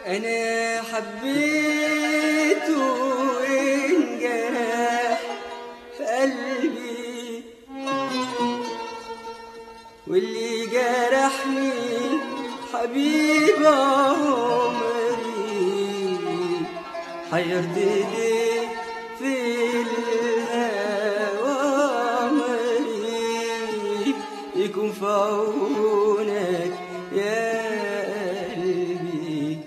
أنا حبيته وانجرح في قلبي واللي جرحني حبيب عمري حيرت ليه في الهوى عمري يكون في عونك يا قلبي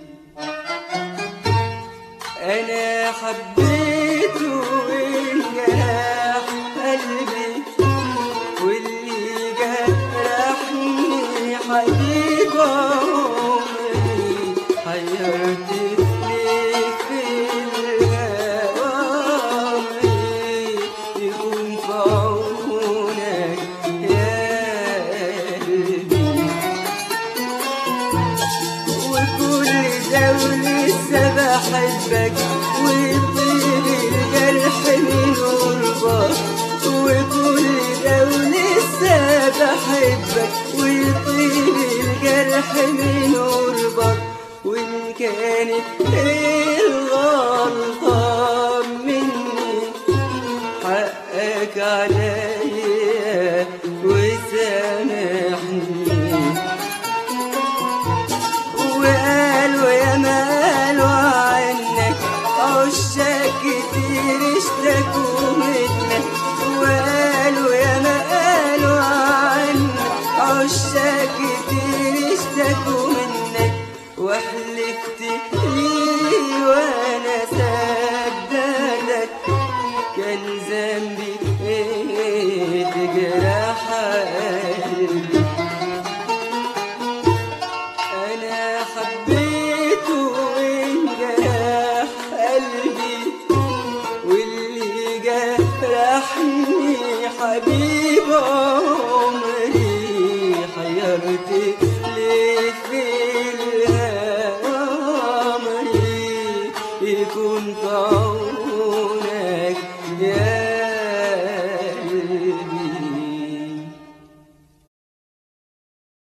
انا حبيته وانجرح قلبي واللي جرحني حبيب عمري حيرت ليك في الهوى عمري يكون في عونك يا قلبي وكل ده ولسه بحبك ويطيب الجرح من قربك وكل ده ولسه بحبك ويطيب الجرح من قربك وإن كانت الغلطة مني حقك عليا وسامحني وقالوا يا مالوا عنك عشاق كتير اشتكوا منك وقالوا يا مالوا عنك عشاق كتير اشتكوا منك وحلفت لي وانا صدقتك كان ذنبي ايه تجرح قلبي أنا حبيته وانجرح قلبي واللي جرحني حبيب عمري حيرت ليه في